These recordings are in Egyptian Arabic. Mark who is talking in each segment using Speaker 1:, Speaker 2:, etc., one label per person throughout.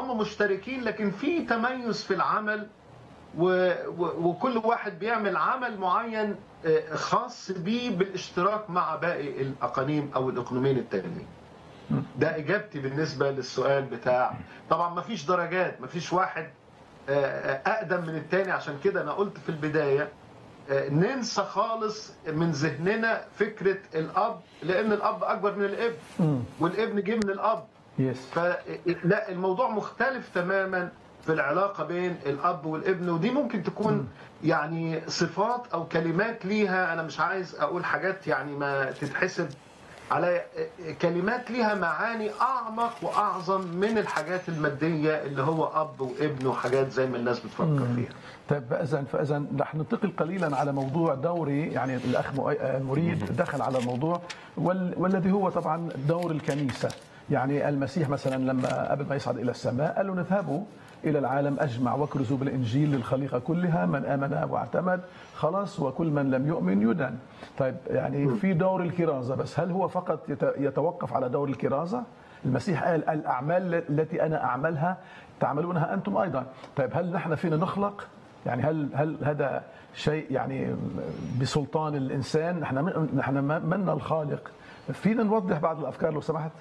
Speaker 1: هم مشتركين لكن في تميز في العمل و... و... وكل واحد بيعمل عمل معين آه، خاص بيه بالاشتراك مع باقي الاقانيم او الاقليمين التانيين ده اجابتي بالنسبه للسؤال بتاع طبعا ما فيش درجات ما فيش واحد آه، آه، اقدم من التاني عشان كده انا قلت في البدايه آه، ننسى خالص من ذهننا فكره الاب لان الاب اكبر من الابن
Speaker 2: مم.
Speaker 1: والابن جه من الاب
Speaker 2: يس
Speaker 1: فلا الموضوع مختلف تماما في العلاقة بين الأب والابن ودي ممكن تكون يعني صفات أو كلمات ليها أنا مش عايز أقول حاجات يعني ما تتحسب على كلمات ليها معاني أعمق وأعظم من الحاجات المادية اللي هو أب وابن وحاجات زي ما الناس بتفكر فيها
Speaker 2: طيب فاذا فاذا رح ننتقل قليلا على موضوع دوري يعني الاخ مؤي- آه، مريد دخل على الموضوع وال والذي هو طبعا دور الكنيسه يعني المسيح مثلا لما قبل ما يصعد الى السماء قال له اذهبوا الى العالم اجمع واكرزوا بالانجيل للخليقه كلها من امن واعتمد خلاص وكل من لم يؤمن يدن طيب يعني في دور الكرازه بس هل هو فقط يت- يتوقف على دور الكرازه المسيح قال الاعمال التي انا اعملها تعملونها انتم ايضا طيب هل نحن فينا نخلق يعني هل هل هذا شيء يعني بسلطان الانسان نحن نحن من الخالق فينا نوضح بعض الافكار لو سمحت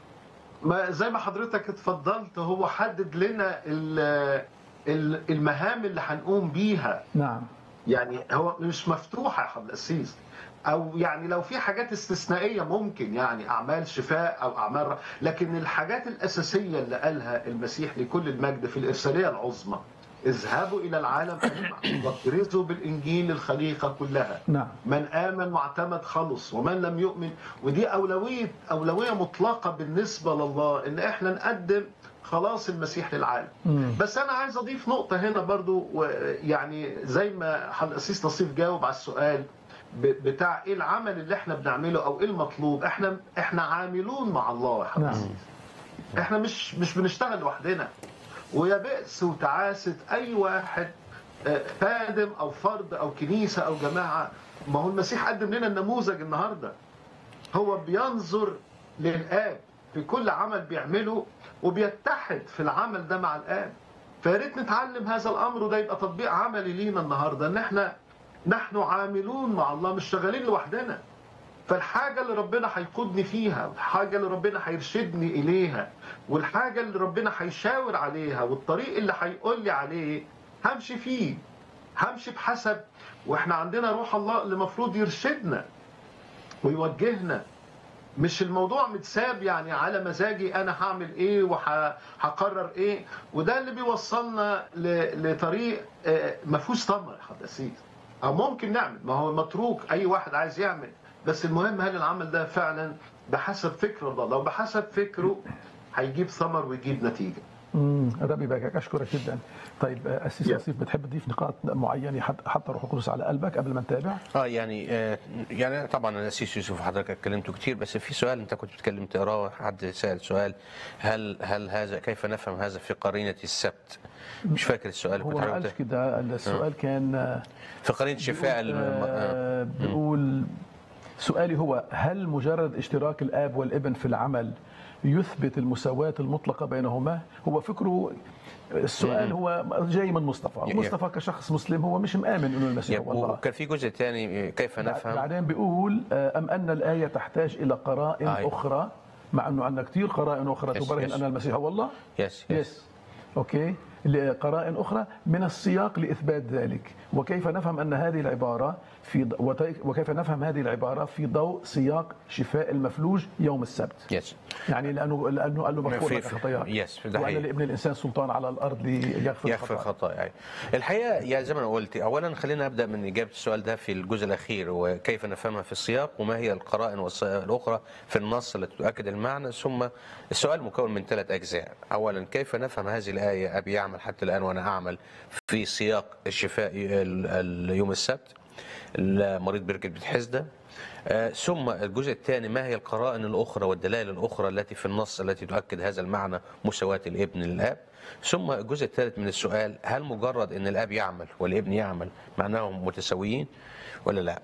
Speaker 1: ما زي ما حضرتك اتفضلت هو حدد لنا ال- ال- المهام اللي هنقوم بيها
Speaker 2: نعم
Speaker 1: يعني هو مش مفتوحه يا حضرتك السيس او يعني لو في حاجات استثنائيه ممكن يعني اعمال شفاء او اعمال ر- لكن الحاجات الاساسيه اللي قالها المسيح لكل المجد في الارساليه العظمى اذهبوا الى العالم اجمع واكرزوا بالانجيل للخليقه كلها
Speaker 2: نعم
Speaker 1: من امن واعتمد خلص ومن لم يؤمن ودي اولويه اولويه مطلقه بالنسبه لله ان احنا نقدم خلاص المسيح للعالم
Speaker 2: مم.
Speaker 1: بس انا عايز اضيف نقطه هنا برضو و- يعني زي ما حضرتك القسيس نصيف جاوب على السؤال ب- بتاع ايه العمل اللي احنا بنعمله او ايه المطلوب احنا احنا عاملون مع الله يا حضرتك
Speaker 2: نعم
Speaker 1: احنا مش مش بنشتغل لوحدنا ويا بئس وتعاسة اي واحد آه، خادم او فرد او كنيسه او جماعه ما هو المسيح قدم لنا النموذج النهارده هو بينظر للاب في كل عمل بيعمله وبيتحد في العمل ده مع الاب فيا ريت نتعلم هذا الامر وده يبقى تطبيق عملي لينا النهارده ان احنا نحن عاملون مع الله مش شغالين لوحدنا فالحاجة اللي ربنا هيقودني فيها والحاجة اللي ربنا هيرشدني إليها والحاجة اللي ربنا هيشاور عليها والطريق اللي هيقول لي عليه همشي فيه همشي بحسب واحنا عندنا روح الله اللي المفروض يرشدنا ويوجهنا مش الموضوع متساب يعني على مزاجي انا هعمل ايه وهقرر ايه وده اللي بيوصلنا ل- لطريق آه، ما فيهوش ثمر يا حضرتك أسيس. او ممكن نعمل ما هو متروك اي واحد عايز يعمل بس المهم هل العمل ده فعلا بحسب فكر الله لو بحسب فكره هيجيب ثمر ويجيب نتيجه
Speaker 2: امم ربي يباركك اشكرك جدا طيب آه، اسيس
Speaker 1: Yeah.
Speaker 2: نصيف بتحب تضيف نقاط معينه حط حط روح القدس على قلبك قبل ما نتابع
Speaker 3: اه يعني آه يعني طبعا الاسيس يوسف حضرتك اتكلمتوا كتير بس في سؤال انت كنت بتتكلم تقراه حد سال سؤال هل هل هذا كيف نفهم هذا في قرينه السبت؟ مش فاكر السؤال
Speaker 2: هو
Speaker 3: كنت
Speaker 2: ما
Speaker 3: حضرتك
Speaker 2: قالش كده السؤال كان آه،
Speaker 3: في قرينه شفاء الم- آه.
Speaker 2: آه، بيقول سؤالي هو هل مجرد اشتراك الاب والابن في العمل يثبت المساواة المطلقة بينهما هو فكره السؤال هو جاي من مصطفى
Speaker 3: ي-
Speaker 2: مصطفى كشخص مسلم هو مش مآمن انه المسيح هو الله
Speaker 3: وكان في جزء ثاني كيف نفهم
Speaker 2: بعدين بيقول آه، ام ان الايه تحتاج الى قرائن
Speaker 3: آه.
Speaker 2: اخرى مع انه عندنا كثير قرائن اخرى
Speaker 3: يس،
Speaker 2: تبرهن
Speaker 3: يس.
Speaker 2: ان المسيح هو الله
Speaker 3: يس
Speaker 2: يس اوكي قرائن اخرى من السياق لاثبات ذلك وكيف نفهم ان هذه العباره في ض- وت- وكيف نفهم هذه العباره في ضوء سياق شفاء المفلوج يوم السبت
Speaker 3: يس
Speaker 2: يعني لانه لانه قال له مغفور
Speaker 3: في-
Speaker 2: لك خطاياك
Speaker 3: يس، ده
Speaker 2: وان
Speaker 3: حقيقي.
Speaker 2: لابن الانسان سلطان على الارض ليغفر
Speaker 3: يغفر
Speaker 2: الخطايا.
Speaker 3: الخطايا أي. الحقيقه يا زي ما انا قلت اولا خلينا ابدا من اجابه السؤال ده في الجزء الاخير وكيف نفهمها في السياق وما هي القرائن والص- الاخرى في النص التي تؤكد المعنى ثم السؤال مكون من ثلاث اجزاء اولا كيف نفهم هذه الايه ابي يعمل حتى الان وانا اعمل في سياق الشفاء ال- ال- يوم السبت المريض بركه بتحزده آه، ثم الجزء الثاني ما هي القرائن الأخرى والدلائل الأخرى التي في النص التي تؤكد هذا المعنى مساواة الابن للآب ثم الجزء الثالث من السؤال هل مجرد أن الآب يعمل والابن يعمل معناهم متساويين ولا لا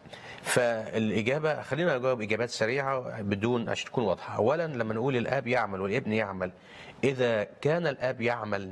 Speaker 3: فالإجابة خلينا نجاوب إجابات سريعة بدون عشان تكون واضحة أولا لما نقول الآب يعمل والابن يعمل إذا كان الآب يعمل